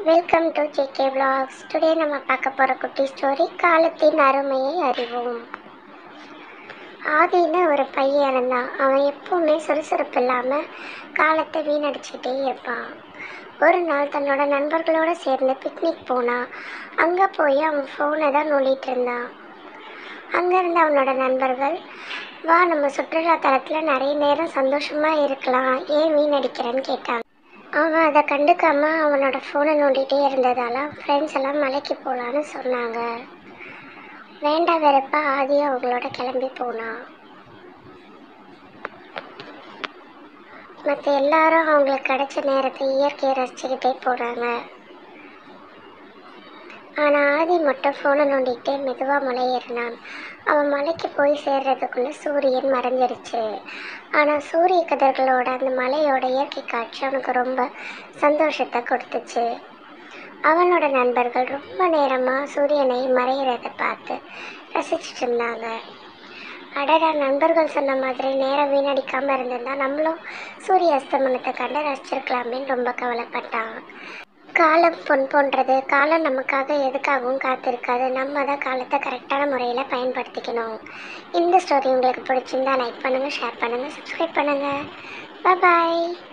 welcome to JK vlogs today நம்ம பார்க்க போகிற குட்டி ஸ்டோரி காலத்தின் அருமையை அறிவோம் ஆதின்னு ஒரு பையன் இருந்தான் அவன் எப்பவுமே சுறுசுறுப்பு இல்லாமல் காலத்தை வீணடிச்சுக்கிட்டே இருப்பான் ஒரு நாள் தன்னோட நண்பர்களோட சேர்ந்து பிக்னிக் போனான் அங்கே போய் அவன் ஃபோனை தான் நோண்டிட்டு இருந்தான் அங்கே இருந்த அவனோட நண்பர்கள் வா நம்ம சுற்றுலா தலத்தில் நிறைய நேரம் சந்தோஷமாக இருக்கலாம் ஏன் வீணடிக்கிறேன்னு கேட்டாங்க அவன் அதை கண்டுக்காம அவனோட ஃபோனை நோண்டிகிட்டே இருந்ததால ஃப்ரெண்ட்ஸ் எல்லாம் மலைக்கு போகலான்னு சொன்னாங்க வேண்டா வெறுப்பா ஆதி அவங்களோட கிளம்பி போனான் மற்ற எல்லாரும் அவங்களுக்கு கிடைச்ச நேரத்தை இயற்கையை ரசிச்சுக்கிட்டே போனாங்க ஆனால் ஆதி மட்டும் ஃபோனை நோண்டிக்கிட்டே மெதுவாக மலை ஏறினான் அவன் மலைக்கு போய் சேர்றதுக்குள்ளே சூரியன் மறைஞ்சிருச்சு ஆனால் சூரிய கதிர்களோட அந்த மலையோட இயற்கை காட்சி அவனுக்கு ரொம்ப சந்தோஷத்தை கொடுத்துச்சு அவனோட நண்பர்கள் ரொம்ப நேரமாக சூரியனை மறையிறதை பார்த்து ரசிச்சுட்டு இருந்தாங்க அடடா நண்பர்கள் சொன்ன மாதிரி நேரம் வீணடிக்காமல் இருந்திருந்தா நம்மளும் சூரிய அஸ்தமனத்தை கண்டு ரசிச்சிருக்கலாமேன்னு ரொம்ப கவலைப்பட்டான் காலம் பொன் போன்றது காலம் நமக்காக எதுக்காகவும் காத்திருக்காது நம்ம தான் காலத்தை கரெக்டான முறையில் பயன்படுத்திக்கணும் இந்த ஸ்டோரி உங்களுக்கு பிடிச்சிருந்தா லைக் பண்ணுங்கள் ஷேர் பண்ணுங்கள் சப்ஸ்கிரைப் பண்ணுங்கள் பாய்